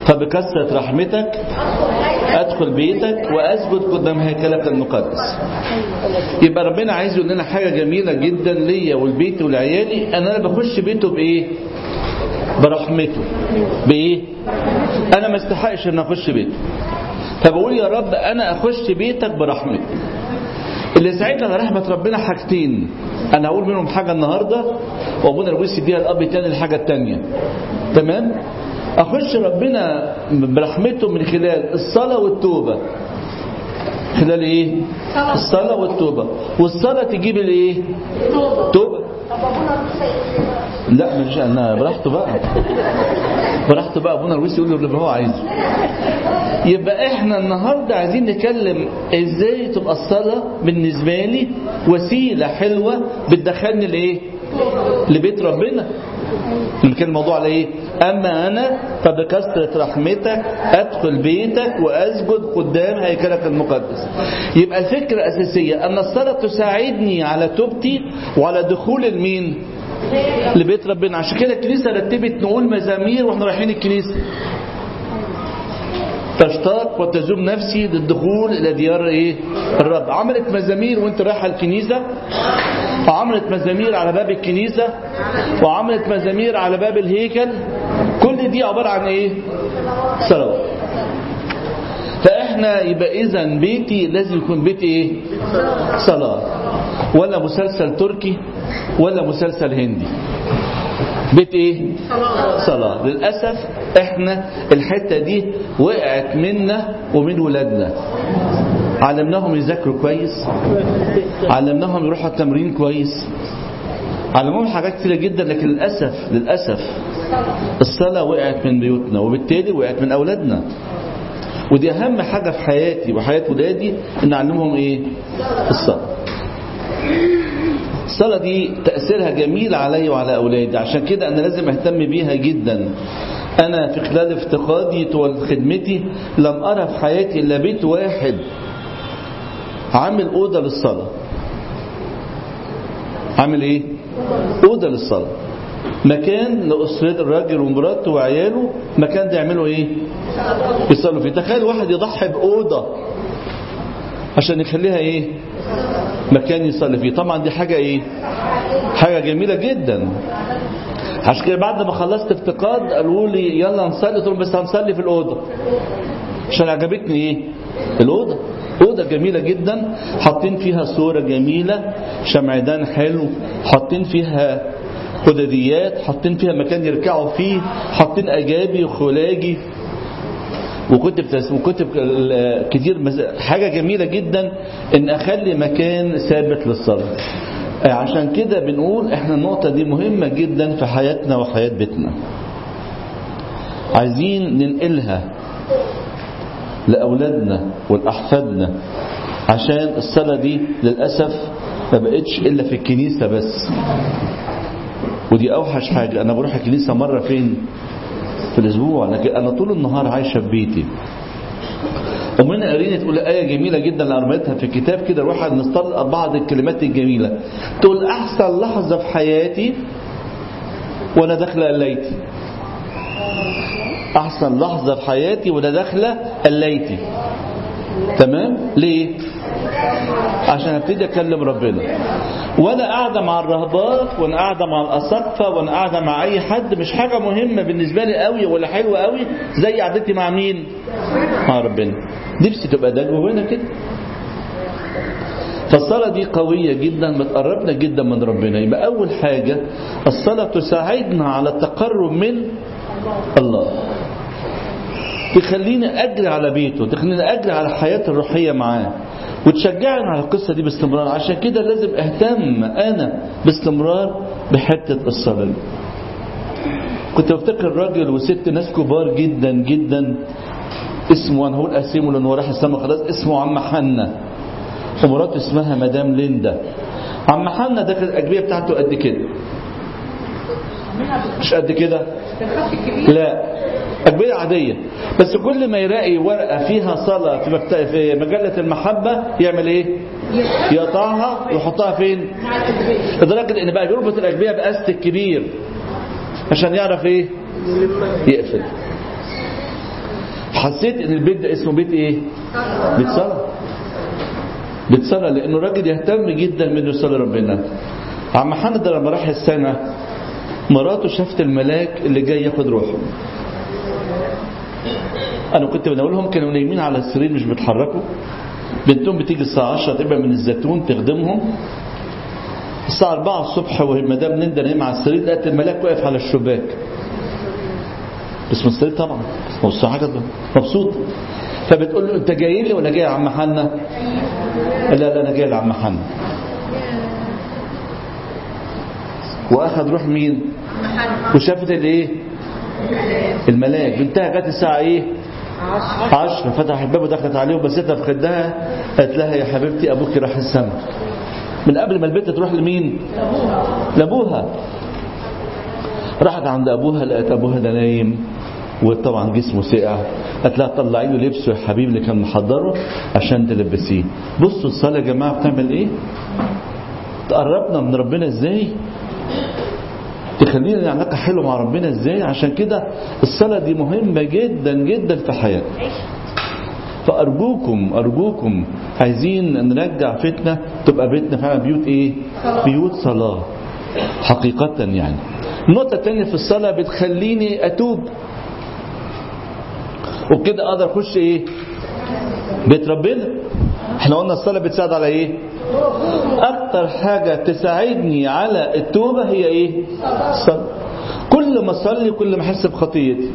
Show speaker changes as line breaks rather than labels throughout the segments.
فبكثرة رحمتك أدخل بيتك وأسجد قدام هيكلك المقدس يبقى ربنا عايز يقول لنا حاجة جميلة جدا ليا والبيت ولعيالي أن أنا بخش بيته بإيه برحمته بإيه أنا ما استحقش أن أخش بيته فبقول يا رب أنا أخش بيتك برحمتك اللي ساعتها على رحمة ربنا حاجتين أنا هقول منهم حاجة النهاردة وأبونا الويس يديها الأب التاني الحاجة التانية تمام أخش ربنا برحمته من خلال الصلاة والتوبة خلال إيه الصلاة والتوبة والصلاة تجيب الإيه توبة لا مش أنا براحته بقى براحته بقى أبونا الويس يقول له اللي هو عايزه يبقى احنا النهاردة عايزين نتكلم ازاي تبقى الصلاة بالنسبة لي وسيلة حلوة بتدخلني لايه لبيت ربنا اللي كان الموضوع على ايه اما انا فبكثرة رحمتك ادخل بيتك واسجد قدام هيكلك المقدس يبقى الفكرة الاساسية ان الصلاة تساعدني على توبتي وعلى دخول المين لبيت ربنا عشان كده الكنيسة رتبت نقول مزامير واحنا رايحين الكنيسة تشتاق وتزوم نفسي للدخول إلى ديار إيه؟ الرب عملت مزامير وانت رايحة الكنيسة وعملت مزامير على باب الكنيسة وعملت مزامير على باب الهيكل كل دي عبارة عن إيه صلوات فإحنا يبقى إذا بيتي لازم يكون بيت إيه صلاة ولا مسلسل تركي ولا مسلسل هندي بيت ايه صلاة للأسف احنا الحتة دي وقعت منا ومن ولادنا علمناهم يذاكروا كويس علمناهم يروحوا التمرين كويس علموهم حاجات كتيرة جدا لكن للأسف للأسف الصلاة وقعت من بيوتنا وبالتالي وقعت من أولادنا ودي أهم حاجة في حياتي وحياة ولادي إن أعلمهم إيه الصلاة الصلاة دي تأثيرها جميل علي وعلى أولادي عشان كده أنا لازم أهتم بيها جدا أنا في خلال افتقادي طول خدمتي لم أرى في حياتي إلا بيت واحد عامل أوضة للصلاة عامل إيه؟ أوضة للصلاة مكان لأسرة الراجل ومراته وعياله مكان ده يعملوا إيه؟ يصلوا فيه تخيل واحد يضحي بأوضة عشان يخليها إيه؟ مكان يصلي فيه طبعا دي حاجة ايه حاجة جميلة جدا عشان كده بعد ما خلصت افتقاد قالوا لي يلا نصلي قلت لهم بس هنصلي في الأوضة عشان عجبتني ايه الأوضة أوضة جميلة جدا حاطين فيها صورة جميلة شمعدان حلو حاطين فيها قدديات حاطين فيها مكان يركعوا فيه حاطين أجابي وخلاجي وكتب وكتب كتير حاجة جميلة جدا ان اخلي مكان ثابت للصلاة عشان كده بنقول احنا النقطة دي مهمة جدا في حياتنا وحياة بيتنا عايزين ننقلها لأولادنا ولأحفادنا عشان الصلاة دي للأسف ما بقتش إلا في الكنيسة بس ودي أوحش حاجة أنا بروح الكنيسة مرة فين في الأسبوع لكن أنا طول النهار عايشة في بيتي أمنا قرينة تقول آية جميلة جدا اللي قريتها في الكتاب كده الواحد نستطلع بعض الكلمات الجميلة تقول أحسن لحظة في حياتي وأنا داخلة قليتي أحسن لحظة في حياتي وأنا داخلة قليتي تمام ليه عشان ابتدي اكلم ربنا وانا قاعده مع الرهبات وانا قاعده مع الاساقفه وانا قاعده مع اي حد مش حاجه مهمه بالنسبه لي قوي ولا حلوه قوي زي قعدتي مع مين مع ربنا نفسي تبقى ده جوانا كده فالصلاة دي قوية جدا بتقربنا جدا من ربنا يبقى أول حاجة الصلاة تساعدنا على التقرب من الله تخليني أجري على بيته تخليني أجري على حياتي الروحية معاه وتشجعني على القصة دي باستمرار عشان كده لازم اهتم أنا باستمرار بحتة الصلاة دي كنت بفتكر راجل وست ناس كبار جدا جدا اسمه انا هقول اسمه لانه راح السما خلاص اسمه عم حنا ومراته اسمها مدام ليندا عم حنا ده كانت الاجبيه بتاعته قد كده مش قد كده لا أجبية عادية بس كل ما يلاقي ورقة فيها صلاة في, مكت... في مجلة المحبة يعمل ايه يقطعها ويحطها فين لدرجة ان بقى يربط الأجبية بأستك كبير عشان يعرف ايه يقفل حسيت ان البيت ده اسمه بيت ايه بيت صلاه بيت صلاه لانه راجل يهتم جدا من يصلي ربنا عم حمد لما راح السنه مراته شافت الملاك اللي جاي ياخد روحه انا كنت بنقولهم كانوا نايمين على السرير مش بيتحركوا بنتهم بتيجي الساعه 10 تبقى من الزيتون تخدمهم الساعه 4 الصبح والمدام نندا نايمه على السرير لقت الملاك واقف على الشباك اسم السرير طبعا بص حاجه مبسوط فبتقول له انت جاي لي ولا جاي يا عم حنا لا لا انا جاي لعم حنا واخد روح مين وشافت الايه الملاك بنتها جت الساعه ايه عشرة فتح الباب ودخلت عليه وبستها في خدها قالت لها يا حبيبتي ابوك راح السماء من قبل ما البنت تروح لمين لابوها راحت عند ابوها لقت ابوها ده نايم وطبعا جسمه سقع قالت لها طلعي له لبسه يا حبيبي اللي كان محضره عشان تلبسيه بصوا الصلاه يا جماعه بتعمل ايه تقربنا من ربنا ازاي تخلينا علاقه حلوه مع ربنا ازاي عشان كده الصلاه دي مهمه جدا جدا في حياتنا فارجوكم ارجوكم عايزين نرجع فتنه تبقى بيتنا فعلا بيوت ايه بيوت صلاه حقيقه يعني النقطه الثانيه في الصلاه بتخليني اتوب وبكده اقدر اخش ايه بيت ربنا احنا قلنا الصلاه بتساعد على ايه اكتر حاجه تساعدني على التوبه هي ايه الصلاه كل ما اصلي كل ما احس بخطيتي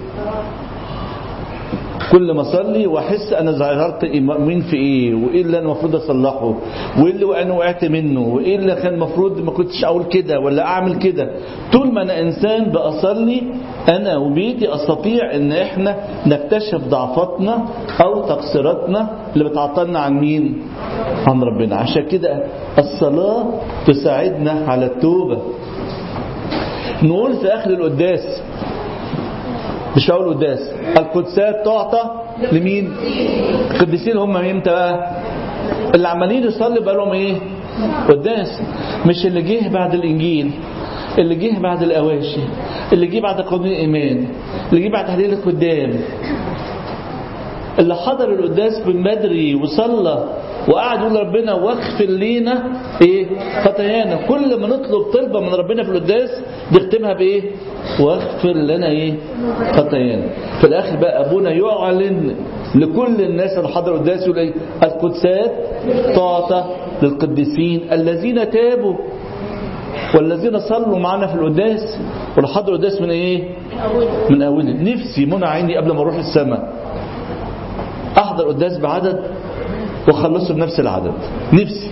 كل ما اصلي واحس انا ظهرت مين في ايه وايه اللي انا المفروض اصلحه وايه اللي انا وقعت منه وايه اللي كان المفروض ما كنتش اقول كده ولا اعمل كده طول ما انا انسان باصلي انا وبيتي استطيع ان احنا نكتشف ضعفاتنا او تقصيراتنا اللي بتعطلنا عن مين عن ربنا عشان كده الصلاه تساعدنا على التوبه نقول في اخر القداس مش هقول قداس القدسات تعطى لمين القديسين هم امتى بقى اللي عمالين يصلي بقى لهم ايه قداس مش اللي جه بعد الانجيل اللي جه بعد الاواشي اللي جه بعد قانون الايمان اللي جه بعد تحليل القدام اللي حضر القداس من بدري وصلى وقعد يقول ربنا واغفر لينا ايه خطايانا كل ما نطلب طلبه من ربنا في القداس نختمها بايه واغفر لنا ايه خطايانا في الاخر بقى ابونا يعلن لكل الناس اللي حضروا القداس يقول ايه القدسات تعطى للقديسين الذين تابوا والذين صلوا معنا في القداس واللي حضروا القداس من ايه من اوله نفسي منى عيني قبل ما اروح السماء احضر قداس بعدد واخلصه بنفس العدد نفسي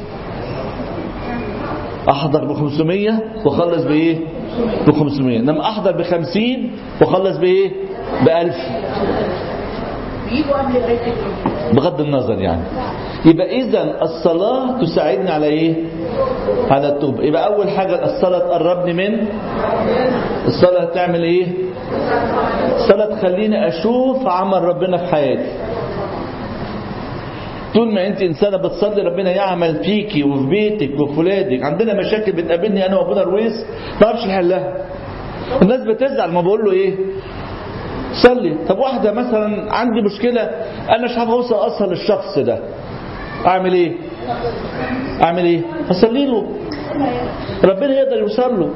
احضر ب 500 واخلص بايه ب 500 انما احضر ب 50 واخلص بايه ب 1000 بغض النظر يعني يبقى اذا الصلاه تساعدني على ايه على التوبه يبقى اول حاجه الصلاه تقربني من الصلاه تعمل ايه الصلاه تخليني اشوف عمل ربنا في حياتي طول ما انت انسانه بتصلي ربنا يعمل فيكي وفي بيتك وفي ولادك عندنا مشاكل بتقابلني انا وابونا رويس ما اعرفش نحلها الناس بتزعل ما بقول له ايه صلي طب واحده مثلا عندي مشكله انا مش عارف اوصل اصلا للشخص ده اعمل ايه اعمل ايه اصلي له ربنا يقدر يوصل له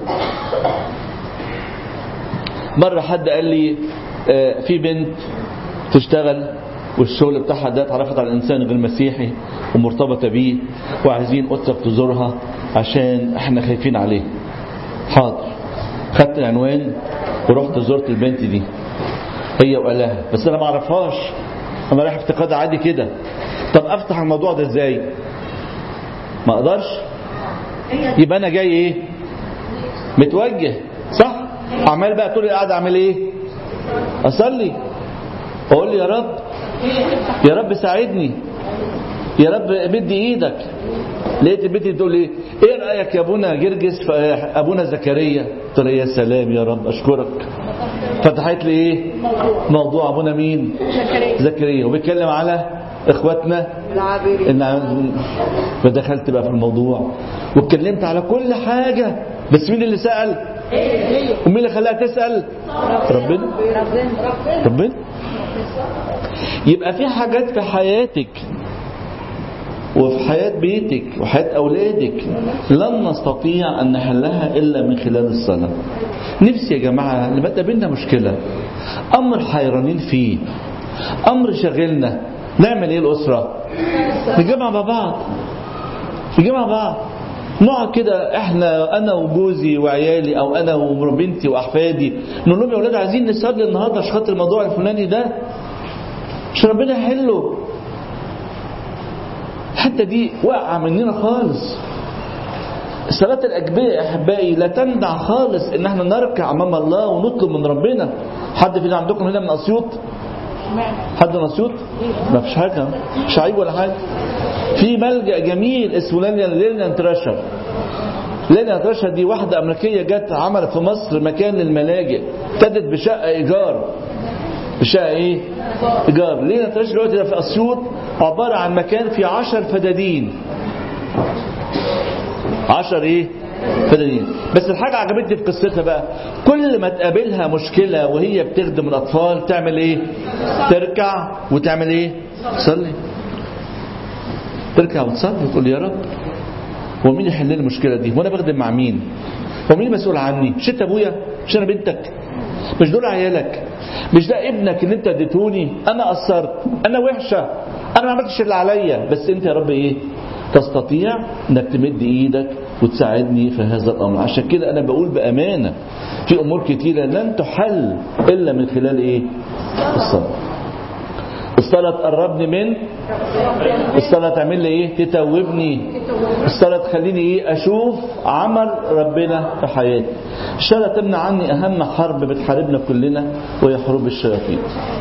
مره حد قال لي آه، في بنت تشتغل والشغل بتاعها ده اتعرفت على انسان غير مسيحي ومرتبطه بيه وعايزين اسرك تزورها عشان احنا خايفين عليه حاضر خدت العنوان ورحت زرت البنت دي هي وقالها بس انا ما اعرفهاش انا رايح افتقاد عادي كده طب افتح الموضوع ده ازاي ما اقدرش يبقى انا جاي ايه متوجه صح عمال بقى طول القعده اعمل ايه اصلي اقول لي يا رب يا رب ساعدني يا رب مد ايدك لقيت البنت بتقول ايه ايه رايك يا ابونا جرجس في ابونا زكريا قلت لها يا سلام يا رب اشكرك فتحت لي ايه موضوع ابونا مين زكريا وبيتكلم على اخواتنا ان فدخلت بقى في الموضوع واتكلمت على كل حاجه بس مين اللي سال ومين اللي خلاها تسال ربنا ربنا يبقى في حاجات في حياتك وفي حياة بيتك وحياة أولادك لن نستطيع أن نحلها إلا من خلال الصلاة نفسي يا جماعة لما تقابلنا مشكلة أمر حيرانين فيه أمر شغلنا نعمل إيه الأسرة نجمع مع بعض نجمع مع بعض نقعد كده احنا انا وجوزي وعيالي او انا وبنتي واحفادي نقول لهم يا اولاد عايزين نصلي النهارده عشان خاطر الموضوع الفلاني ده عشان ربنا يحله الحته دي واقعه مننا خالص صلاة الأجبية يا أحبائي لا تمنع خالص إن احنا نركع أمام الله ونطلب من ربنا حد فينا عندكم هنا من أسيوط؟ حد من أسيوط؟ ما فيش حاجة مش عيب ولا حاجة في ملجأ جميل اسمه ليليان تراشر ليليان تراشر دي واحدة أمريكية جت عملت في مصر مكان للملاجئ ابتدت بشقة إيجار بشقة إيه؟ إيجار ليليان تراشر دلوقتي في أسيوط عبارة عن مكان فيه عشر فدادين عشر ايه فدانين بس الحاجة عجبتني في قصتها بقى كل ما تقابلها مشكلة وهي بتخدم الأطفال تعمل ايه تركع وتعمل ايه تصلي تركع وتصلي وتقول يا رب هو مين يحل لي المشكلة دي وانا بخدم مع مين هو مين مسؤول عني مش انت ابويا مش انا بنتك مش دول عيالك مش ده ابنك اللي انت اديتوني انا قصرت انا وحشة انا ما عملتش اللي عليا بس انت يا رب ايه تستطيع انك تمد ايدك وتساعدني في هذا الامر عشان كده انا بقول بامانه في امور كتيره لن تحل الا من خلال ايه الصلاه الصلاة تقربني من الصلاة تعمل لي ايه تتوبني الصلاة تخليني ايه اشوف عمل ربنا في حياتي الصلاة تمنع عني اهم حرب بتحاربنا كلنا وهي حروب الشياطين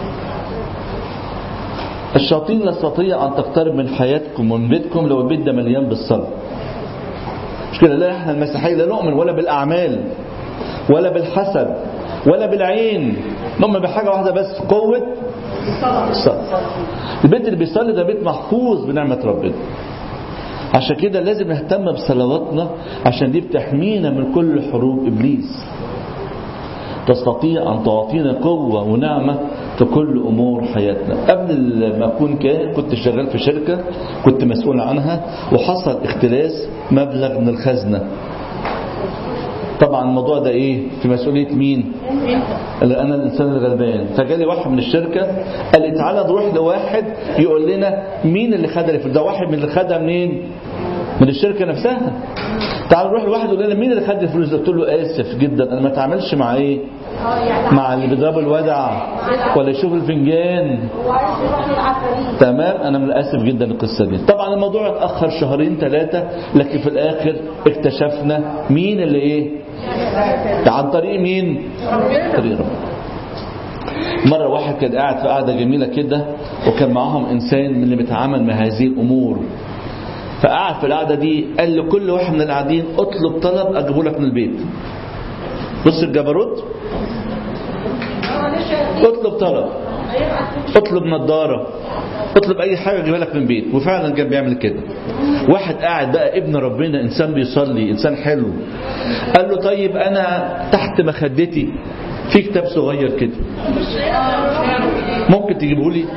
الشياطين لا تستطيع أن تقترب من حياتكم ومن بيتكم لو البيت ده مليان بالصلاة مش كده لا احنا المسيحية لا نؤمن ولا بالأعمال ولا بالحسد ولا بالعين نؤمن بحاجة واحدة بس قوة الصلاة البيت اللي بيصلي ده بيت محفوظ بنعمة ربنا عشان كده لازم نهتم بصلواتنا عشان دي بتحمينا من كل حروب إبليس تستطيع أن تعطينا قوة ونعمة في كل أمور حياتنا قبل ما أكون كاهن كنت شغال في شركة كنت مسؤول عنها وحصل اختلاس مبلغ من الخزنة طبعا الموضوع ده ايه في مسؤولية مين اللي انا الانسان الغلبان فجالي واحد من الشركة قال لي تعالى نروح لواحد يقول لنا مين اللي خد الفلوس ده واحد من اللي خدها منين من الشركة نفسها تعال نروح لواحد يقول لنا مين اللي خد الفلوس قلت له اسف جدا انا ما اتعاملش مع ايه مع اللي بيضرب الودع ولا يشوف الفنجان تمام انا من الاسف جدا القصه دي طبعا الموضوع اتاخر شهرين ثلاثه لكن في الاخر اكتشفنا مين اللي ايه عن طريق مين طريق ربنا مرة واحد كان قاعد في قعدة جميلة كده وكان معاهم إنسان من اللي بيتعامل مع هذه الأمور فقعد في القعدة دي قال لكل واحد من القاعدين اطلب طلب أجيبه لك من البيت بص الجبروت اطلب طلب اطلب نظارة اطلب اي حاجة اجيبها لك من البيت وفعلا كان بيعمل كده واحد قاعد بقى ابن ربنا انسان بيصلي انسان حلو قال له طيب انا تحت مخدتي في كتاب صغير كده ممكن تجيبه لي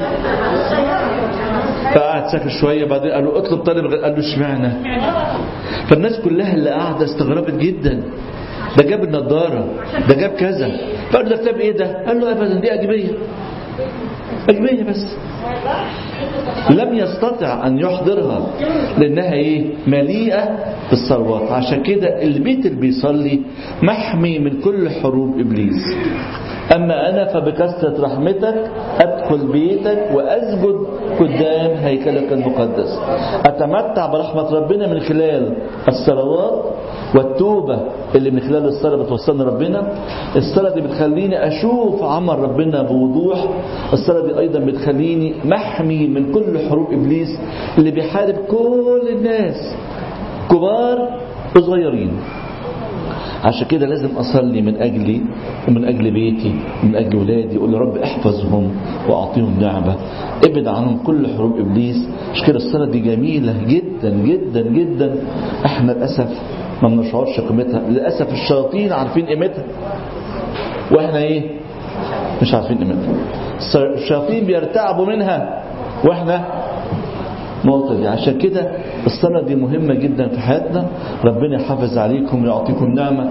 فقعد ساكت شويه بعدين قال له اطلب طالب قال له اشمعنى فالناس كلها اللي قاعده استغربت جدا ده جاب النضاره ده جاب كذا فقال له ده كتاب ايه ده قال له ابدا دي اجبيه اجبيه بس لم يستطع ان يحضرها لانها ايه مليئه بالثروات عشان كده البيت اللي بيصلي محمي من كل حروب ابليس أما أنا فبكثرة رحمتك أدخل بيتك وأسجد قدام هيكلك المقدس أتمتع برحمة ربنا من خلال الصلوات والتوبة اللي من خلال الصلاة بتوصلني ربنا الصلاة دي بتخليني أشوف عمل ربنا بوضوح الصلاة دي أيضا بتخليني محمي من كل حروب إبليس اللي بيحارب كل الناس كبار وصغيرين عشان كده لازم أصلي من أجلي ومن أجل بيتي ومن أجل ولادي أقول يا رب احفظهم وأعطيهم نعمة ابعد عنهم كل حروب إبليس مش كده الصلاة دي جميلة جدا جدا جدا احنا للأسف ما بنشعرش قيمتها للأسف الشياطين عارفين قيمتها واحنا ايه مش عارفين قيمتها الشياطين بيرتعبوا منها واحنا نقطة دي عشان كده الصلاة دي مهمة جدا في حياتنا ربنا يحافظ عليكم ويعطيكم نعمة